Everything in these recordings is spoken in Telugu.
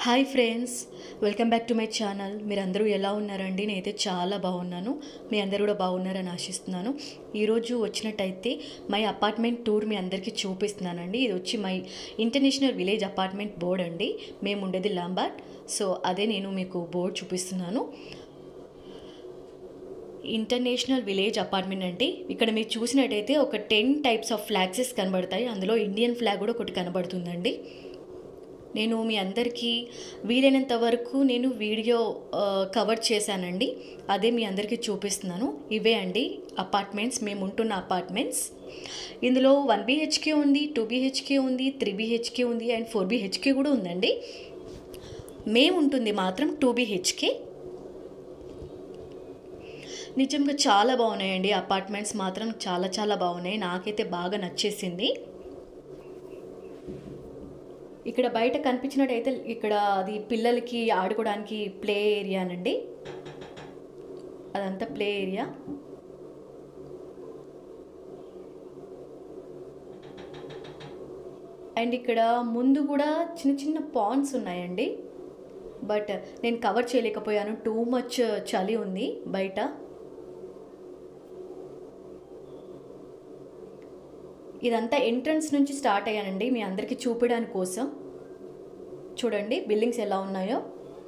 Hi friends welcome back to my channel మీరు అందరూ ఎలా ఉన్నారండి నేనైతే చాలా బాగున్నాను మీ అందరూ కూడా బాగున్నారని ఆశిస్తున్నాను ఈరోజు వచ్చినట్టయితే మై అపార్ట్మెంట్ టూర్ మీ అందరికీ చూపిస్తున్నానండి ఇది వచ్చి my international village apartment board అండి మేము ఉండేది లాంబార్ట్ సో అదే నేను మీకు బోర్డ్ చూపిస్తున్నాను ఇంటర్నేషనల్ విలేజ్ అపార్ట్మెంట్ అంటే ఇక్కడ మీరు చూసినట్టయితే ఒక టెన్ టైప్స్ ఆఫ్ ఫ్లాగ్సెస్ కనబడతాయి అందులో ఇండియన్ ఫ్లాగ్ కూడా ఒకటి కనబడుతుందండి నేను మీ అందరికీ వీలైనంత వరకు నేను వీడియో ఆ, కవర్ చేశానండి అదే మీ అందరికీ చూపిస్తున్నాను ఇవే అండి అపార్ట్మెంట్స్ మేము ఉంటున్న అపార్ట్మెంట్స్ ఇందులో వన్ బీహెచ్కే ఉంది టూ బీహెచ్కే ఉంది త్రీ బీహెచ్కే ఉంది అండ్ ఫోర్ బీహెచ్కే కూడా ఉందండి మేము ఉంటుంది మాత్రం టూ బీహెచ్కే నిజంగా చాలా బాగున్నాయండి అపార్ట్మెంట్స్ మాత్రం చాలా చాలా బాగున్నాయి నాకైతే బాగా నచ్చేసింది ఇక్కడ బయట కనిపించినట్టయితే ఇక్కడ అది పిల్లలకి ఆడుకోవడానికి ప్లే ఏరియానండి అదంతా ప్లే ఏరియా అండ్ ఇక్కడ ముందు కూడా చిన్న చిన్న పాండ్స్ ఉన్నాయండి బట్ నేను కవర్ చేయలేకపోయాను టూ మచ్ చలి ఉంది బయట ఇదంతా ఎంట్రన్స్ నుంచి స్టార్ట్ అయ్యానండి మీ అందరికీ చూపించడానికి కోసం చూడండి బిల్డింగ్స్ ఎలా ఉన్నాయో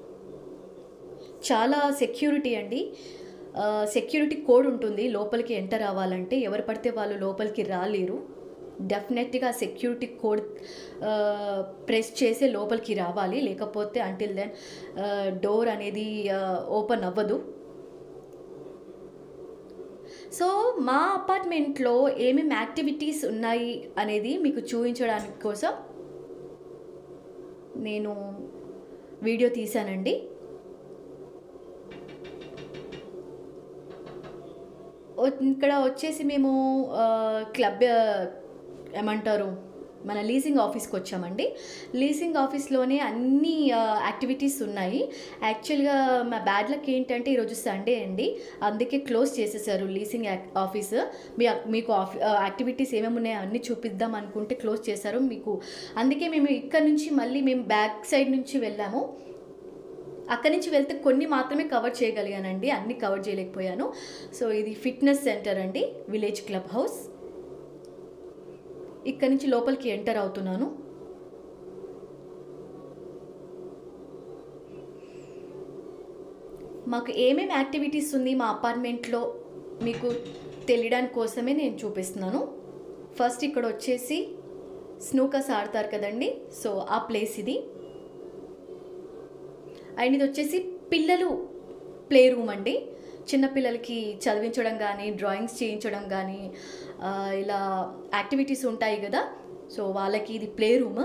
చాలా సెక్యూరిటీ అండి సెక్యూరిటీ కోడ్ ఉంటుంది లోపలికి ఎంటర్ అవ్వాలంటే ఎవరు పడితే వాళ్ళు లోపలికి రాలేరు డెఫినెట్గా సెక్యూరిటీ కోడ్ ప్రెస్ చేసి లోపలికి రావాలి లేకపోతే అంటిల్ దెన్ డోర్ అనేది ఓపెన్ అవ్వదు సో మా అపార్ట్మెంట్లో ఏమేమి యాక్టివిటీస్ ఉన్నాయి అనేది మీకు చూపించడానికి కోసం నేను వీడియో తీశానండి ఓ- ఇక్కడ వచ్చేసి మేము ఆ, క్లబ్ ఆ, ఏమంటారు మన లీజింగ్ ఆఫీస్కి వచ్చామండి లీజింగ్ ఆఫీస్లోనే అన్ని ఆ, యాక్టివిటీస్ ఉన్నాయి యాక్చువల్గా మా బ్యాడ్ లక్ ఏంటంటే ఈరోజు సండే అండి అందుకే క్లోజ్ చేసేసారు లీజింగ్ యాక్- ఆఫీస్ మీ మీకు ఆఫీ ఆ, యాక్టివిటీస్ ఏమేమి ఉన్నాయో అన్నీ చూపిద్దాం అనుకుంటే క్లోజ్ చేశారు మీకు అందుకే మేము ఇక్కడ నుంచి మళ్ళీ మేము బ్యాక్ సైడ్ నుంచి వెళ్ళాము అక్కడి నుంచి వెళ్తే కొన్ని మాత్రమే కవర్ చేయగలిగానండి అన్ని కవర్ చేయలేకపోయాను సో ఇది ఫిట్నెస్ సెంటర్ అండి విలేజ్ క్లబ్ హౌస్ ఇక్కడ నుంచి లోపలికి ఎంటర్ అవుతున్నాను మాకు ఏమేమి యాక్టివిటీస్ ఉంది మా అపార్ట్మెంట్లో మీకు తెలియడానికి కోసమే నేను చూపిస్తున్నాను ఫస్ట్ ఇక్కడ వచ్చేసి స్నూకర్స్ ఆడతారు కదండి సో ఆ ప్లేస్ ఇది అండ్ ఇది వచ్చేసి పిల్లలు ప్లే రూమ్ అండి చిన్నపిల్లలకి చదివించడం కానీ డ్రాయింగ్స్ చేయించడం కానీ ఆ, ఇలా యాక్టివిటీస్ ఉంటాయి కదా సో వాళ్ళకి ఇది ప్లే రూమ్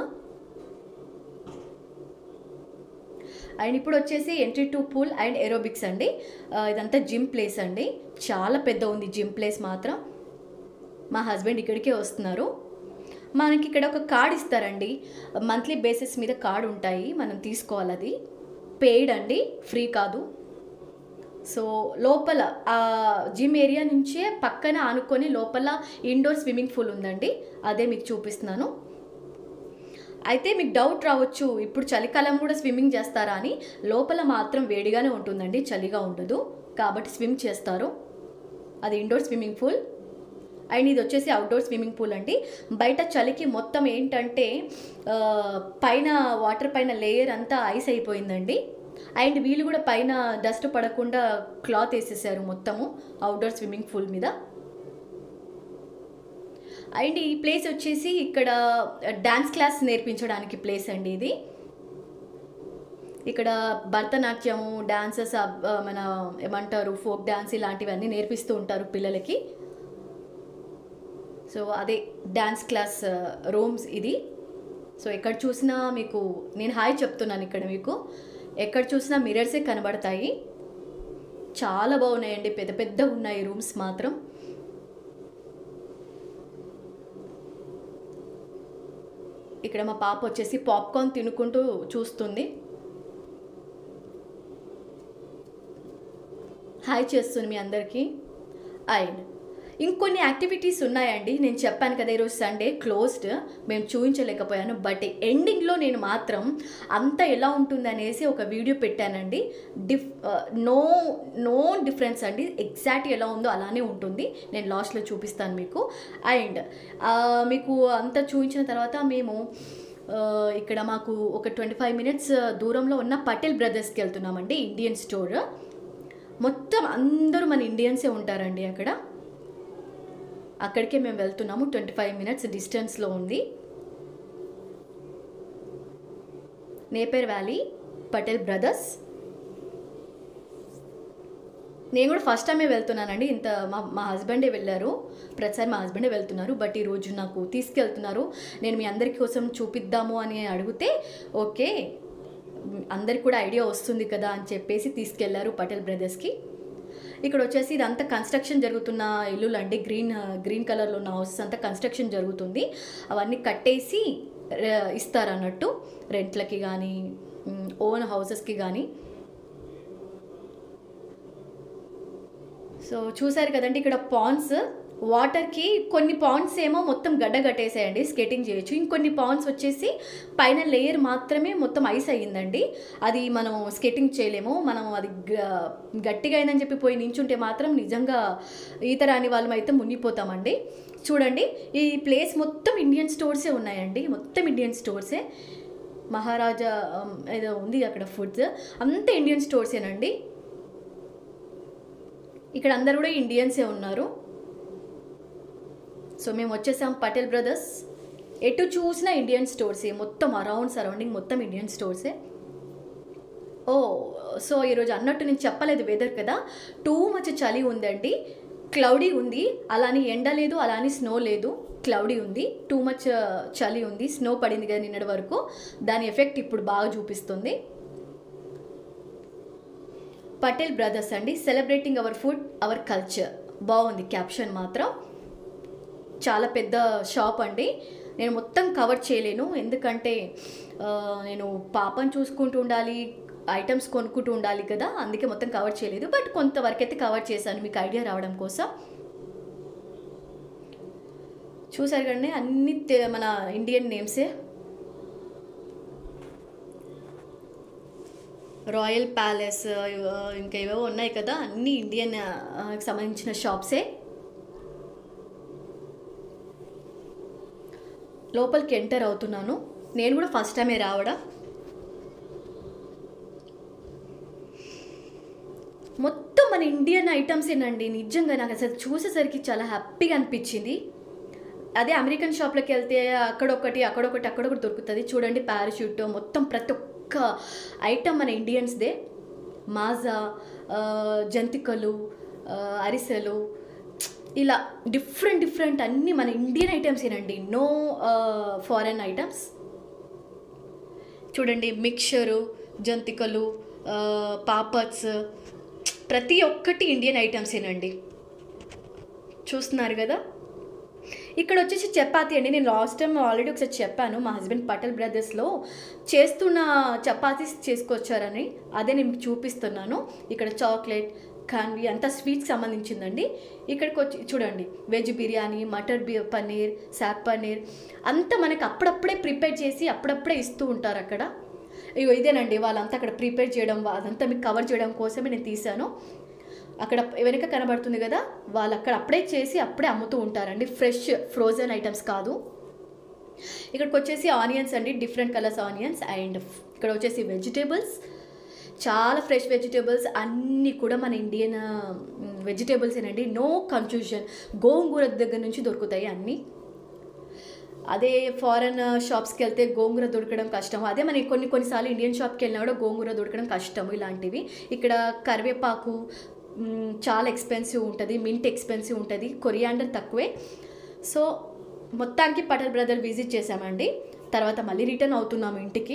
అండ్ ఇప్పుడు వచ్చేసి entry to pool and aerobics అండి ఆ, ఇదంతా జిమ్ ప్లేస్ అండి చాలా పెద్ద ఉంది జిమ్ ప్లేస్ మాత్రం మా హస్బెండ్ ఇక్కడికే వస్తున్నారు మనకి ఇక్కడ ఒక కార్డ్ ఇస్తారండి మంత్లీ బేసిస్ మీద కార్డ్ ఉంటాయి మనం తీసుకోవాలి అది పెయిడ్ అండి ఫ్రీ కాదు సో లోపల ఆ జిమ్ ఏరియా నుంచే పక్కన ఆనుకొని లోపల ఇండోర్ స్విమ్మింగ్ పూల్ ఉందండి అదే మీకు చూపిస్తున్నాను అయితే మీకు డౌట్ రావచ్చు ఇప్పుడు చలికాలం కూడా స్విమ్మింగ్ చేస్తారా అని లోపల మాత్రం వేడిగానే ఉంటుందండి చలిగా ఉండదు కాబట్టి స్విమ్ చేస్తారు అది ఇండోర్ స్విమ్మింగ్ పూల్ అండ్ ఇది వచ్చేసి అవుట్డోర్ స్విమ్మింగ్ పూల్ అండి బయట చలికి మొత్తం ఏంటంటే ఆ, పైన వాటర్ పైన లేయర్ అంతా ఐస్ అయిపోయిందండి అండ్ వీళ్ళు కూడా పైన డస్ట్ పడకుండా క్లాత్ వేసేసారు మొత్తము అవుట్డోర్ స్విమ్మింగ్ పూల్ మీద అండ్ ఈ ప్లేస్ వచ్చేసి ఇక్కడ డ్యాన్స్ క్లాస్ నేర్పించడానికి ప్లేస్ అండి ఇది ఇక్కడ భరతనాట్యము డాన్సెస్ మన ఏమంటారు ఫోక్ డాన్స్ ఇలాంటివన్నీ నేర్పిస్తూ ఉంటారు పిల్లలకి సో అదే డ్యాన్స్ క్లాస్ రూమ్స్ ఇది సో ఎక్కడ చూసినా మీకు నేను హాయ్ చెప్తున్నాను ఇక్కడ మీకు ఎక్కడ చూసినా మిరర్సే కనబడతాయి చాలా బాగున్నాయండి పెద్ద పెద్ద ఉన్నాయి రూమ్స్ మాత్రం ఇక్కడ మా పాప వచ్చేసి పాప్కార్న్ తినుకుంటూ చూస్తుంది హాయ్ చేస్తుంది మీ అందరికీ అండ్ ఇంకొన్ని యాక్టివిటీస్ ఉన్నాయండి నేను చెప్పాను కదా ఈరోజు సండే క్లోజ్డ్ మేము చూపించలేకపోయాను బట్ ఎండింగ్లో నేను మాత్రం అంత ఎలా ఉంటుంది అనేసి ఒక వీడియో పెట్టానండి డిఫ్ నో నో డిఫరెన్స్ అండి ఎగ్జాక్ట్ ఎలా ఉందో అలానే ఉంటుంది నేను లాస్ట్లో చూపిస్తాను మీకు అండ్ మీకు అంతా చూపించిన తర్వాత మేము ఆ, ఇక్కడ మాకు ఒక ట్వంటీ ఫైవ్ మినిట్స్ దూరంలో ఉన్న పటేల్ బ్రదర్స్కి వెళ్తున్నామండి ఇండియన్ స్టోర్ మొత్తం అందరూ మన ఇండియన్సే ఉంటారండి అక్కడ అక్కడికే మేము వెళ్తున్నాము ట్వంటీ ఫైవ్ మినిట్స్ డిస్టెన్స్లో ఉంది నేపేర్ వ్యాలీ పటేల్ బ్రదర్స్ నేను కూడా ఫస్ట్ టైమే వెళ్తున్నానండి ఇంత మా మా హస్బెండే వెళ్ళారు ప్రతిసారి మా హస్బెండే వెళ్తున్నారు బట్ ఈరోజు నాకు తీసుకెళ్తున్నారు నేను మీ అందరి కోసం చూపిద్దాము అని అడిగితే ఓకే అందరికి కూడా ఐడియా వస్తుంది కదా అని చెప్పేసి తీసుకెళ్లారు పటేల్ బ్రదర్స్కి ఇక్కడ వచ్చేసి ఇదంతా కన్స్ట్రక్షన్ జరుగుతున్న ఇల్లులు అండి గ్రీన్ గ్రీన్ కలర్లో ఉన్న హౌసెస్ అంతా కన్స్ట్రక్షన్ జరుగుతుంది అవన్నీ కట్టేసి ర- ఇస్తారన్నట్టు రెంట్లకి కానీ ఓన్ హౌసెస్కి కానీ సో చూసారు కదండి ఇక్కడ పాండ్స్ వాటర్కి కొన్ని పాండ్స్ ఏమో మొత్తం గడ్డ కట్టేసాయండి స్కేటింగ్ చేయొచ్చు ఇంకొన్ని పాండ్స్ వచ్చేసి పైన లేయర్ మాత్రమే మొత్తం ఐస్ అయ్యిందండి అది మనం స్కేటింగ్ చేయలేము మనం అది గ- గట్టిగా అయిందని చెప్పి పోయి నించుంటే మాత్రం నిజంగా ఈత రాని వాళ్ళం అయితే మునిగిపోతామండి చూడండి ఈ ప్లేస్ మొత్తం ఇండియన్ స్టోర్సే ఉన్నాయండి మొత్తం ఇండియన్ స్టోర్సే మహారాజా um, ఏదో ఉంది అక్కడ ఫుడ్స్ అంతా ఇండియన్ స్టోర్సేనండి ఇక్కడ అందరు కూడా ఇండియన్సే ఉన్నారు సో మేము వచ్చేసాం పటేల్ బ్రదర్స్ ఎటు చూసినా ఇండియన్ స్టోర్సే మొత్తం అరౌండ్ సరౌండింగ్ మొత్తం ఇండియన్ స్టోర్సే ఓ సో ఈరోజు అన్నట్టు నేను చెప్పలేదు వెదర్ కదా టూ మచ్ చలి ఉందండి క్లౌడీ ఉంది అలాని ఎండ లేదు అలాని స్నో లేదు క్లౌడీ ఉంది టూ మచ్ చలి ఉంది స్నో పడింది కదా నిన్నటి వరకు దాని ఎఫెక్ట్ ఇప్పుడు బాగా చూపిస్తుంది పటేల్ బ్రదర్స్ అండి celebrating our food our culture బాగుంది క్యాప్షన్ మాత్రం చాలా పెద్ద షాప్ అండి నేను మొత్తం కవర్ చేయలేను ఎందుకంటే ఆ, నేను పాపను చూసుకుంటూ ఉండాలి ఐటమ్స్ కొనుక్కుంటూ ఉండాలి కదా అందుకే మొత్తం కవర్ చేయలేదు బట్ కొంతవరకు అయితే కవర్ చేశాను మీకు ఐడియా రావడం కోసం చూసారు కదండి అన్ని తె- మన ఇండియన్ నేమ్సే రాయల్ ప్యాలెస్ ఇంకా ఏవేవో ఉన్నాయి కదా అన్ని ఇండియన్ ఆ, కి సంబంధించిన షాప్సే లోపలికి ఎంటర్ అవుతున్నాను నేను కూడా ఫస్ట్ టైమే రావడం మొత్తం మన ఇండియన్ ఐటమ్స్ ఏనండి నిజంగా నాకు అసలు చూసేసరికి చాలా హ్యాపీగా అనిపించింది అదే అమెరికన్ షాప్లోకి వెళ్తే అక్కడొకటి అక్కడొకటి అక్కడొకటి దొరుకుతుంది చూడండి పారాషూట్ మొత్తం ప్రతి ఒక్క ఐటమ్ మన ఇండియన్స్దే మాజా ఆ, జంతికలు ఆ, అరిసెలు ఇలా డిఫరెంట్ డిఫరెంట్ అన్నీ మన ఇండియన్ ఐటమ్స్ ఏనండి నో ఫారెన్ ఐటమ్స్ చూడండి మిక్చరు జంతికలు ఆ, పాపడ్స్ ప్రతి ఒక్కటి ఇండియన్ ఐటమ్సేనండి చూస్తున్నారు కదా ఇక్కడ వచ్చేసి చపాతీ అండి నేను లాస్ట్ టైం ఆల్రెడీ ఒకసారి చెప్పాను మా హస్బెండ్ పటేల్ బ్రదర్స్లో చేస్తున్న చపాతీస్ చేసుకొచ్చారని అదే నేను మీకు చూపిస్తున్నాను ఇక్కడ చాక్లెట్ కాన్వి అంతా స్వీట్కి సంబంధించిందండి ఇక్కడికి వచ్చి చూడండి వెజ్ బిర్యానీ మటర్ బి పన్నీర్ సాక్ పన్నీర్ అంతా మనకి అప్పుడప్పుడే ప్రిపేర్ చేసి అప్పుడప్పుడే ఇస్తూ ఉంటారు అక్కడ ఇగో ఇదేనండి వాళ్ళంతా అక్కడ ప్రిపేర్ చేయడం వా- అదంతా మీకు కవర్ చేయడం కోసమే నేను తీశాను అక్కడ వెనుక కనబడుతుంది కదా వాళ్ళు అక్కడ అప్పుడే చేసి అప్పుడే అమ్ముతూ ఉంటారండి ఫ్రెష్ ఫ్రోజన్ ఐటమ్స్ కాదు ఇక్కడికి వచ్చేసి ఆనియన్స్ అండి డిఫరెంట్ కలర్స్ ఆనియన్స్ అండ్ ఇక్కడ వచ్చేసి వెజిటేబుల్స్ చాలా ఫ్రెష్ వెజిటేబుల్స్ అన్నీ కూడా మన ఇండియన్ వెజిటేబుల్స్ ఏనండి నో కన్ఫ్యూజన్ గోంగూర దగ్గర నుంచి దొరుకుతాయి అన్నీ అదే ఫారెన్ షాప్స్కి వెళ్తే గోంగూర దొరకడం కష్టం అదే మనకి కొన్ని కొన్నిసార్లు ఇండియన్ షాప్కి వెళ్ళినా కూడా గోంగూర దొరకడం కష్టం ఇలాంటివి ఇక్కడ కరివేపాకు మ్, చాలా ఎక్స్పెన్సివ్ ఉంటుంది మింట్ ఎక్స్పెన్సివ్ ఉంటుంది కొరియాండర్ తక్కువే సో మొత్తానికి పటేల్ బ్రదర్ విజిట్ చేసామండి తర్వాత మళ్ళీ రిటర్న్ అవుతున్నాము ఇంటికి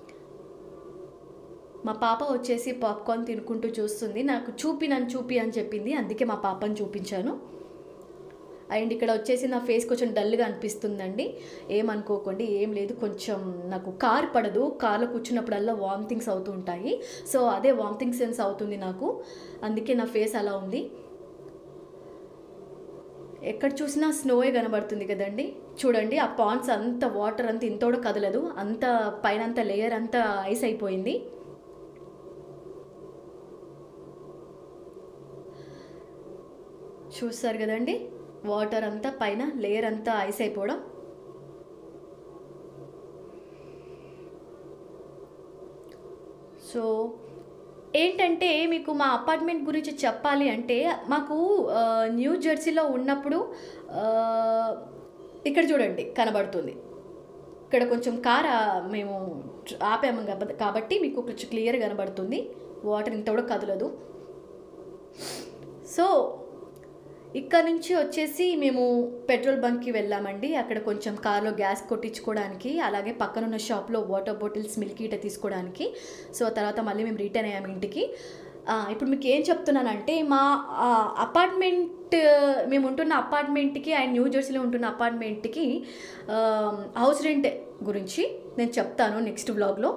మా పాప వచ్చేసి పాప్కార్న్ తినుకుంటూ చూస్తుంది నాకు చూపి నన్ను చూపి అని చెప్పింది అందుకే మా పాపని చూపించాను అండ్ ఇక్కడ వచ్చేసి నా ఫేస్ కొంచెం డల్గా అనిపిస్తుందండి ఏమనుకోకండి ఏం లేదు కొంచెం నాకు కార్ పడదు కార్లో కూర్చున్నప్పుడల్లా వామిటింగ్స్ అవుతూ ఉంటాయి సో అదే వామిటింగ్ సెన్స్ అవుతుంది నాకు అందుకే నా ఫేస్ అలా ఉంది ఎక్కడ చూసినా స్నోయే కనబడుతుంది కదండి చూడండి ఆ పాండ్స్ అంత వాటర్ అంత ఇంతోడు కదలదు అంత పైన అంత లేయర్ అంతా ఐస్ అయిపోయింది చూస్తారు కదండి వాటర్ అంతా పైన లేయర్ అంతా ఐస్ అయిపోవడం సో ఏంటంటే మీకు మా అపార్ట్మెంట్ గురించి చెప్పాలి అంటే మాకు ఆ, న్యూ జెర్సీలో ఉన్నప్పుడు ఆ, ఇక్కడ చూడండి కనబడుతుంది ఇక్కడ కొంచెం కార్ ఆ, మేము ఆపాము కాబ- కాబట్టి మీకు కొంచెం క్లియర్ కనబడుతుంది వాటర్ ఇంత కూడా కదలదు సో ఇక్కడ నుంచి వచ్చేసి మేము పెట్రోల్ బంక్కి వెళ్ళామండి అక్కడ కొంచెం కార్లో గ్యాస్ కొట్టించుకోవడానికి అలాగే పక్కనున్న షాప్లో వాటర్ బాటిల్స్ మిల్క్ ఈట తీసుకోవడానికి సో తర్వాత మళ్ళీ మేము రిటర్న్ అయ్యాము ఇంటికి ఆ, ఇప్పుడు మీకు ఏం చెప్తున్నానంటే మా ఆ, అపార్ట్మెంట్ మేము ఉంటున్న అపార్ట్మెంట్కి అండ్ న్యూ జెర్సీలో ఉంటున్న అపార్ట్మెంట్కి ఆ, హౌస్ రెంట్ గురించి నేను చెప్తాను నెక్స్ట్ వ్లాగ్లో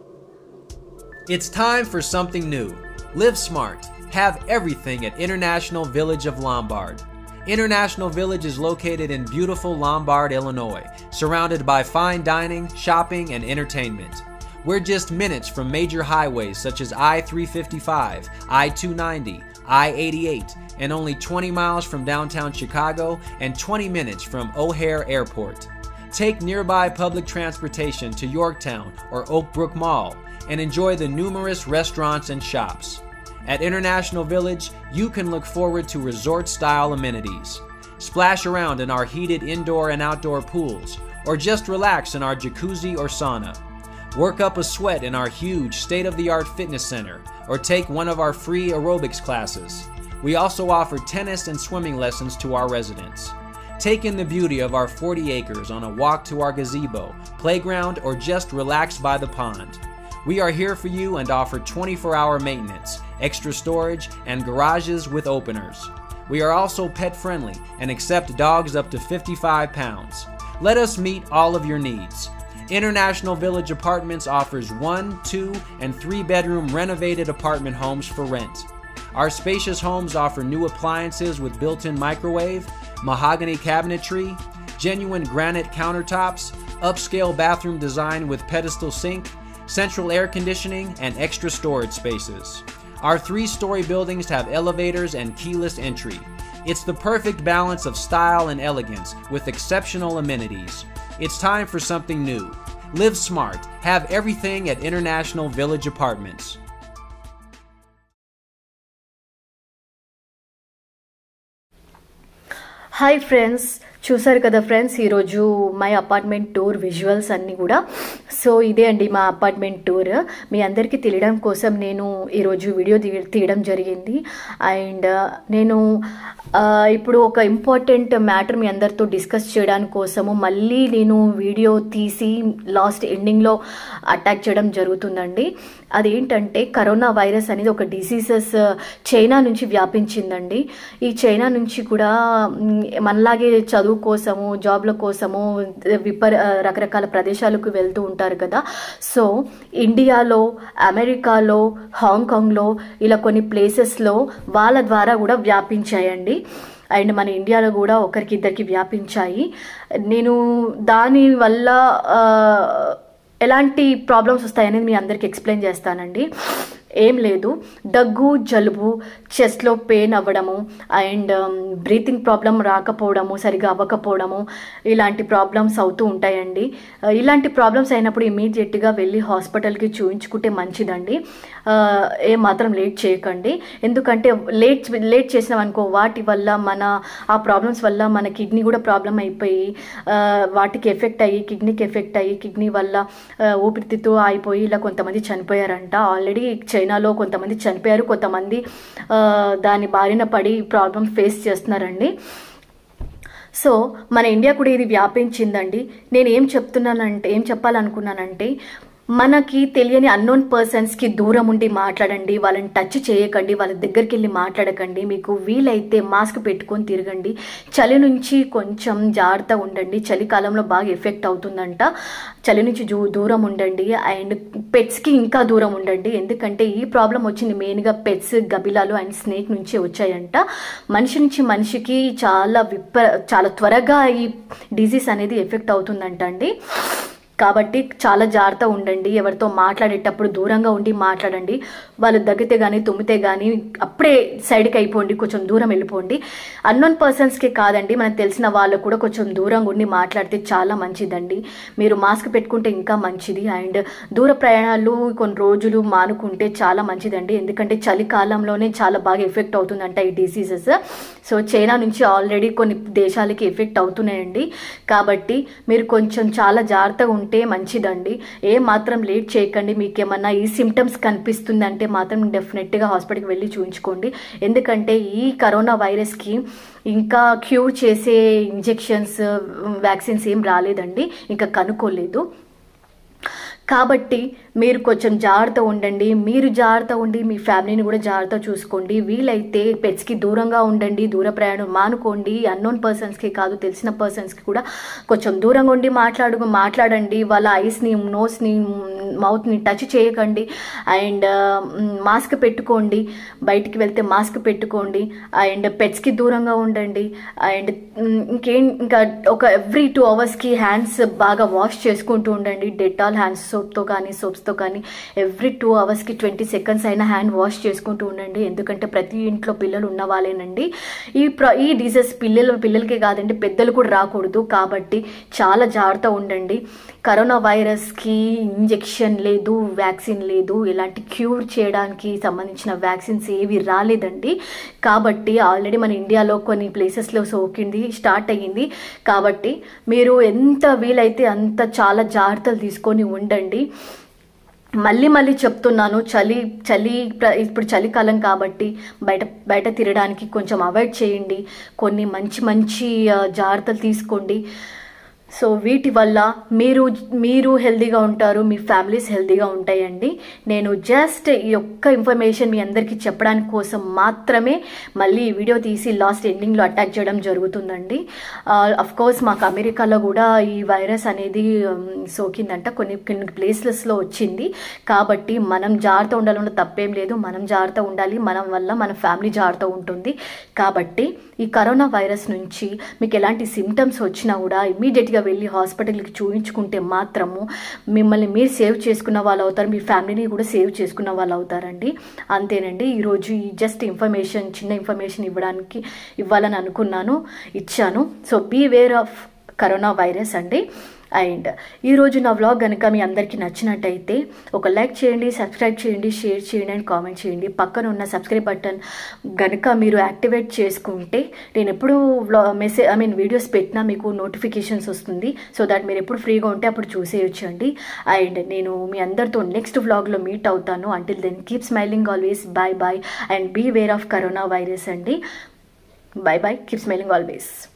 It's time for something new. Live smart. Have everything at International Village of Lombard. International Village is located in beautiful Lombard, Illinois, surrounded by fine dining, shopping, and entertainment. We're just minutes from major highways such as I 355, I 290, I 88, and only 20 miles from downtown Chicago and 20 minutes from O'Hare Airport. Take nearby public transportation to Yorktown or Oak Brook Mall and enjoy the numerous restaurants and shops. At International Village, you can look forward to resort style amenities. Splash around in our heated indoor and outdoor pools, or just relax in our jacuzzi or sauna. Work up a sweat in our huge state of the art fitness center, or take one of our free aerobics classes. We also offer tennis and swimming lessons to our residents. Take in the beauty of our 40 acres on a walk to our gazebo, playground, or just relax by the pond. We are here for you and offer 24 hour maintenance, extra storage, and garages with openers. We are also pet friendly and accept dogs up to 55 pounds. Let us meet all of your needs. International Village Apartments offers one, two, and three bedroom renovated apartment homes for rent. Our spacious homes offer new appliances with built in microwave, mahogany cabinetry, genuine granite countertops, upscale bathroom design with pedestal sink, central air conditioning, and extra storage spaces. Our three story buildings have elevators and keyless entry. It's the perfect balance of style and elegance with exceptional amenities. It's time for something new. Live smart. Have everything at International Village Apartments. Hi friends చూసారు కదా ఫ్రెండ్స్ ఈరోజు మై అపార్ట్మెంట్ టూర్ విజువల్స్ అన్నీ కూడా సో ఇదే అండి మా అపార్ట్మెంట్ టూర్ మీ అందరికీ తెలియడం కోసం నేను ఈరోజు వీడియో తీ తీయడం జరిగింది అండ్ నేను ఆ, ఇప్పుడు ఒక ఇంపార్టెంట్ మ్యాటర్ మీ అందరితో డిస్కస్ చేయడానికి కోసము మళ్ళీ నేను వీడియో తీసి లాస్ట్ ఎండింగ్లో అటాక్ చేయడం జరుగుతుందండి అదేంటంటే కరోనా వైరస్ అనేది ఒక డిసీజెస్ చైనా నుంచి వ్యాపించిందండి ఈ చైనా నుంచి కూడా మ్, మనలాగే చదువు కోసము జాబ్ల కోసము విపర రకరకాల ప్రదేశాలకు వెళ్తూ ఉంటారు కదా సో ఇండియాలో అమెరికాలో హాంకాంగ్లో ఇలా కొన్ని ప్లేసెస్లో వాళ్ళ ద్వారా కూడా వ్యాపించాయండి అండ్ మన ఇండియాలో కూడా ఒకరికి ఇద్దరికి వ్యాపించాయి నేను దాని వల్ల ఆ, ఎలాంటి ప్రాబ్లమ్స్ వస్తాయనేది మీ అందరికి ఎక్స్ప్లెయిన్ చేస్తానండి ఏం లేదు దగ్గు జలుబు చెస్ట్లో పెయిన్ అవ్వడము అండ్ బ్రీతింగ్ ప్రాబ్లం రాకపోవడము సరిగా అవ్వకపోవడము ఇలాంటి ప్రాబ్లమ్స్ అవుతూ ఉంటాయండి ఆ, ఇలాంటి ప్రాబ్లమ్స్ అయినప్పుడు ఇమీడియట్గా వెళ్ళి హాస్పిటల్కి చూయించుకుంటే మంచిదండి ఆ, ఏ మాత్రం లేట్ చేయకండి ఎందుకంటే లేట్ లేట్ చేసినాం అనుకో వాటి వల్ల మన ఆ ప్రాబ్లమ్స్ వల్ల మన కిడ్నీ కూడా ప్రాబ్లం అయిపోయి ఆ, వాటికి ఎఫెక్ట్ అయ్యి కిడ్నీకి ఎఫెక్ట్ అయ్యి కిడ్నీ వల్ల ఆ, ఊపిరితిత్తు అయిపోయి ఇలా కొంతమంది చనిపోయారంట ఆల్రెడీ చైనాలో కొంతమంది చనిపోయారు కొంతమంది ఆ, దాని బారిన పడి ప్రాబ్లమ్ ఫేస్ చేస్తున్నారండి సో మన ఇండియా కూడా ఇది వ్యాపించిందండి నేను ఏం చెప్తున్నానంటే ఏం చెప్పాలనుకున్నానంటే మనకి తెలియని అన్నోన్ పర్సన్స్కి దూరం ఉండి మాట్లాడండి వాళ్ళని టచ్ చేయకండి వాళ్ళ దగ్గరికి వెళ్ళి మాట్లాడకండి మీకు వీలైతే మాస్క్ పెట్టుకొని తిరగండి చలి నుంచి కొంచెం జాగ్రత్త ఉండండి చలికాలంలో బాగా ఎఫెక్ట్ అవుతుందంట చలి నుంచి జూ దూరం ఉండండి అండ్ పెట్స్కి ఇంకా దూరం ఉండండి ఎందుకంటే ఈ ప్రాబ్లం వచ్చింది మెయిన్గా పెట్స్ గబిలాలు అండ్ స్నేక్ నుంచి వచ్చాయంట మనిషి నుంచి మనిషికి చాలా విప్ప చాలా త్వరగా ఈ డిజీజ్ అనేది ఎఫెక్ట్ అవుతుందంట అండి కాబట్టి చాలా జాగ్రత్త ఉండండి ఎవరితో మాట్లాడేటప్పుడు దూరంగా ఉండి మాట్లాడండి వాళ్ళు దగ్గితే కానీ తుమ్మితే కానీ అప్పుడే సైడ్కి అయిపోండి కొంచెం దూరం వెళ్ళిపోండి అన్నోన్ పర్సన్స్కి కాదండి మనకు తెలిసిన వాళ్ళు కూడా కొంచెం దూరంగా ఉండి మాట్లాడితే చాలా మంచిదండి మీరు మాస్క్ పెట్టుకుంటే ఇంకా మంచిది అండ్ దూర ప్రయాణాలు కొన్ని రోజులు మానుకుంటే చాలా మంచిదండి ఎందుకంటే చలికాలంలోనే చాలా బాగా ఎఫెక్ట్ అవుతుందంట ఈ డిసీజెస్ సో చైనా నుంచి ఆల్రెడీ కొన్ని దేశాలకి ఎఫెక్ట్ అవుతున్నాయండి కాబట్టి మీరు కొంచెం చాలా జాగ్రత్తగా ఉంటే మంచిదండి ఏ మాత్రం లేట్ చేయకండి మీకు ఏమన్నా ఈ సిమ్టమ్స్ కనిపిస్తుందంటే మాత్రం డెఫినెట్గా హాస్పిటల్కి వెళ్ళి చూపించుకోండి ఎందుకంటే ఈ కరోనా వైరస్కి ఇంకా క్యూర్ చేసే ఇంజెక్షన్స్ వ్యాక్సిన్స్ ఏం రాలేదండి ఇంకా కనుక్కోలేదు కాబట్టి మీరు కొంచెం జాగ్రత్త ఉండండి మీరు జాగ్రత్త ఉండి మీ ఫ్యామిలీని కూడా జాగ్రత్త చూసుకోండి వీలైతే పెట్స్కి దూరంగా ఉండండి దూర ప్రయాణం మానుకోండి అన్నోన్ పర్సన్స్కి కాదు తెలిసిన పర్సన్స్కి కూడా కొంచెం దూరంగా ఉండి మాట్లాడు మాట్లాడండి వాళ్ళ ఐస్ని నోస్ని మౌత్ని టచ్ చేయకండి అండ్ మాస్క్ పెట్టుకోండి బయటికి వెళ్తే మాస్క్ పెట్టుకోండి అండ్ పెట్స్కి దూరంగా ఉండండి అండ్ ఇంకేం ఇంకా ఒక ఎవ్రీ టూ అవర్స్కి హ్యాండ్స్ బాగా వాష్ చేసుకుంటూ ఉండండి డెటాల్ హ్యాండ్స్ సోప్తో కానీ సోప్స్తో కానీ ఎవ్రీ టూ అవర్స్కి ట్వంటీ సెకండ్స్ అయినా హ్యాండ్ వాష్ చేసుకుంటూ ఉండండి ఎందుకంటే ప్రతి ఇంట్లో పిల్లలు ఉన్న వాళ్ళేనండి ఈ ప్ర ఈ డిజీజ్ పిల్లలు పిల్లలకే కాదండి పెద్దలు కూడా రాకూడదు కాబట్టి చాలా జాగ్రత్త ఉండండి కరోనా వైరస్కి ఇంజెక్షన్ లేదు వ్యాక్సిన్ లేదు ఇలాంటి క్యూర్ చేయడానికి సంబంధించిన వ్యాక్సిన్స్ ఏవి రాలేదండి కాబట్టి ఆల్రెడీ మన ఇండియాలో కొన్ని ప్లేసెస్లో సోకింది స్టార్ట్ అయ్యింది కాబట్టి మీరు ఎంత వీలైతే అంత చాలా జాగ్రత్తలు తీసుకొని ఉండండి మళ్ళీ మళ్ళీ చెప్తున్నాను చలి చలి ప్ర- ఇప్పుడు చలికాలం కాబట్టి బయట బయట తిరగడానికి కొంచెం అవాయిడ్ చేయండి కొన్ని మంచి మంచి ఆ, జాగ్రత్తలు తీసుకోండి సో వీటి వల్ల మీరు మీరు హెల్తీగా ఉంటారు మీ ఫ్యామిలీస్ హెల్తీగా ఉంటాయండి నేను జస్ట్ ఈ ఒక్క ఇన్ఫర్మేషన్ మీ అందరికీ చెప్పడానికి కోసం మాత్రమే మళ్ళీ ఈ వీడియో తీసి లాస్ట్ ఎండింగ్లో అటాక్ చేయడం జరుగుతుందండి అఫ్ కోర్స్ మాకు అమెరికాలో కూడా ఈ వైరస్ అనేది ఉమ్, సోకిందంట కొన్ని కొన్ని ప్లేసెస్లో వచ్చింది కాబట్టి మనం జాగ్రత్త ఉండాలన్న తప్పేం లేదు మనం జాగ్రత్త ఉండాలి మనం వల్ల మన ఫ్యామిలీ జాగ్రత్త ఉంటుంది కాబట్టి ఈ కరోనా వైరస్ నుంచి మీకు ఎలాంటి సిమ్టమ్స్ వచ్చినా కూడా ఇమీడియట్గా వెళ్ళి హాస్పిటల్కి చూపించుకుంటే మాత్రము మిమ్మల్ని మీరు సేవ్ చేసుకున్న వాళ్ళు అవుతారు మీ ఫ్యామిలీని కూడా సేవ్ చేసుకున్న వాళ్ళు అవుతారండి అంతేనండి ఈరోజు ఈ జస్ట్ ఇన్ఫర్మేషన్ చిన్న ఇన్ఫర్మేషన్ ఇవ్వడానికి ఇవ్వాలని అనుకున్నాను ఇచ్చాను so beware of coronavirus అండి అండ్ ఈరోజు నా వ్లాగ్ కనుక మీ అందరికీ నచ్చినట్టయితే ఒక లైక్ చేయండి సబ్స్క్రైబ్ చేయండి షేర్ చేయండి అండ్ కామెంట్ చేయండి పక్కన ఉన్న సబ్స్క్రైబ్ బటన్ కనుక మీరు యాక్టివేట్ చేసుకుంటే నేను ఎప్పుడు వ్లా మెసేజ్ ఐ మీన్ వీడియోస్ పెట్టినా మీకు నోటిఫికేషన్స్ వస్తుంది సో దట్ మీరు ఎప్పుడు ఫ్రీగా ఉంటే అప్పుడు చూసేయొచ్చండి అండ్ నేను మీ అందరితో నెక్స్ట్ వ్లాగ్లో మీట్ అవుతాను until then keep smiling always bye bye and beware of coronavirus అండి bye bye keep smiling always